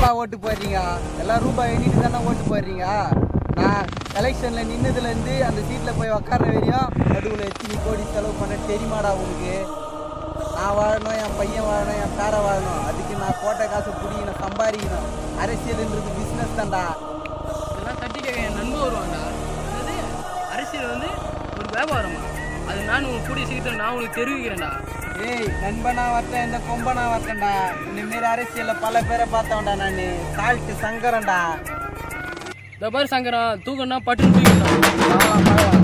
என்னடா ஓட்டு போடுறீங்க எல்லாம் ரூபாய் எண்ணிட்டு தானே ஓட்டு போடுறீங்க நான் எலெக்ஷனில் நின்னதுலேருந்து அந்த சீட்டில் போய் உக்கார வரையும் நடுவில் எத்தனை கோடி செலவு பண்ண தெரியுமாடா உனக்கு நான் வாழணும் என் பையன் வாழணும் என் பேரை வாழணும் அதுக்கு நான் கோட்டை காசு பிடிக்கணும் சம்பாதிக்கணும் அரசியல்ன்றது பிஸ்னஸ் தான்டா இதெல்லாம் தட்டி கேட்க என் நண்பன் வருவான்டா அதாவது அரசியல் வந்து ஒரு வியாபாரமா அது நான் உனக்கு கூடிய சீக்கிரம் நான் உனக்கு தெரிவிக்கிறேன்டா ஏய் நண்பனா வரட்டேன் இந்த கொம்பனா வரட்டேன்டா இந்தமாரி அரசியலில் பல பேரை பார்த்தவன்டா நான் சால்ட்டு சங்கரன்டா இந்த மாதிரி சங்கரம் தூக்கம்னா பட்டுன்னு தூக்கிட்டான் பரவாயில்ல